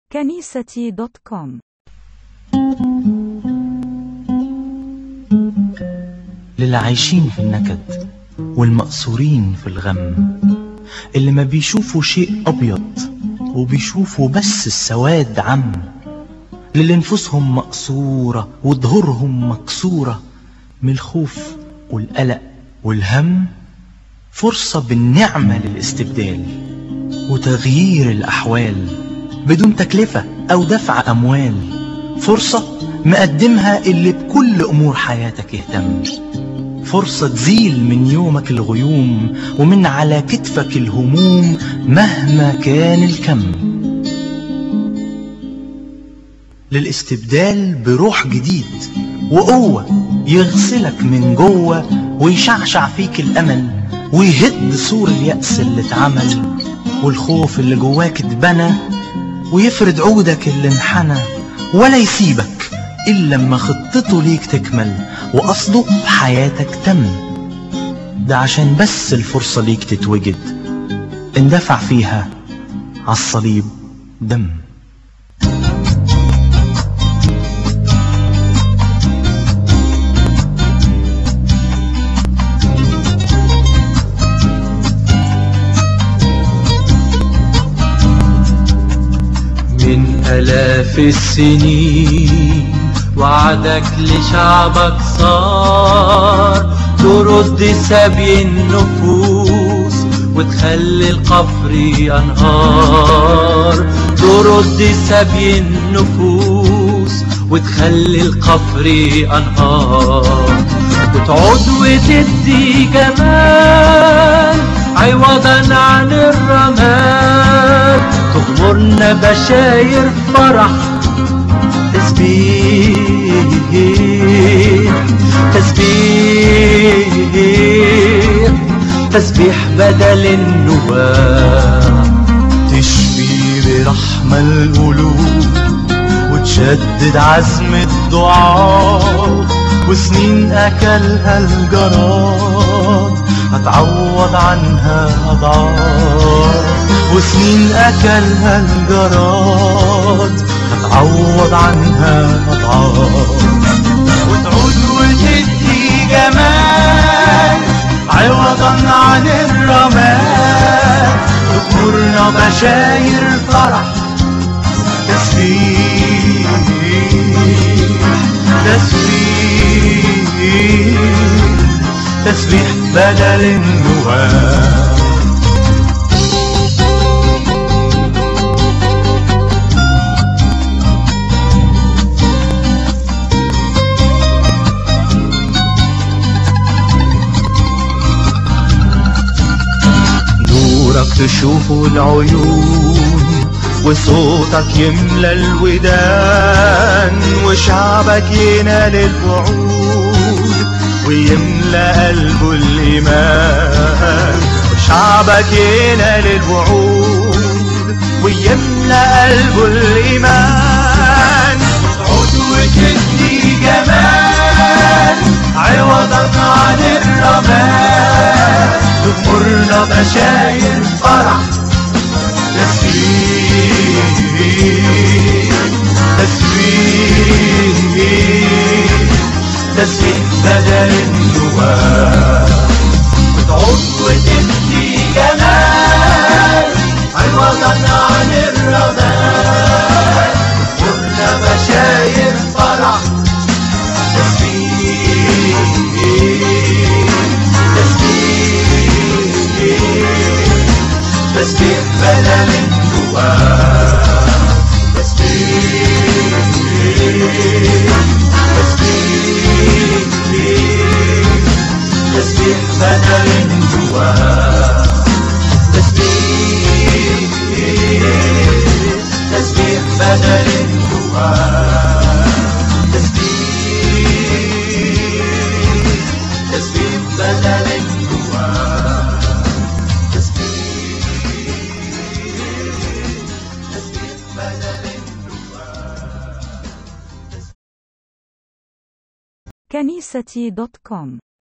كنيستي دوت كوم للي عايشين في النكد والمقصورين في الغم اللي ما بيشوفوا شيء أبيض وبيشوفوا بس السواد عم للي نفوسهم مقصورة وظهورهم مكسورة من الخوف والقلق والهم فرصة بالنعمة للاستبدال وتغيير الأحوال بدون تكلفة أو دفع أموال فرصة مقدمها اللي بكل أمور حياتك يهتم فرصة تزيل من يومك الغيوم ومن على كتفك الهموم مهما كان الكم للاستبدال بروح جديد وقوة يغسلك من جوه ويشعشع فيك الأمل ويهد سور اليأس اللي اتعمل والخوف اللي جواك اتبنى ويفرد عودك اللي انحنى ولا يسيبك إلا لما خطته ليك تكمل وقصده بحياتك تم ده عشان بس الفرصة ليك تتوجد اندفع فيها عالصليب دم من آلاف السنين وعدك لشعبك صار ترد سبي النفوس وتخلي القفر أنهار ترد سبي النفوس وتخلي القفر أنهار وتعود وتدي جمال عوضا عن الرماد تغمرنا بشاير فرح تسبيح تسبيح تسبيح بدل النواة تشفي برحمة القلوب وتشدد عزم الدعاء وسنين أكلها الجراد هتعوض عنها أضعاف وسنين أكلها الجراد هتعوض عنها أضعاف وتعود وتدي جمال عوضا عن الرماد تغمرنا بشاير فرح تسبيح تسبيح تسبيح بدل النواه نورك تشوفه العيون وصوتك يملى الودان وشعبك ينال الوعود ويملى قلبه الإيمان وشعبك ينال الوعود ويملى قلبه الإيمان تعود وتدي جمال عوضا عن الرماد تغمرنا بشاير فرح تسبيح تسبيح تسبيح بدل النواه بتعود وتدي جمال عوضا عن الرماد تغمرنا بشاير فرح تسبيح تسبيح بدل النواه تسبيح تسبيح تسبيح بدل النواه تسبيح تسبيح بدل النواه تسبيح تسبيح بدل النواه تسبيح تسبيح بدل النواه كنيستي دوت كوم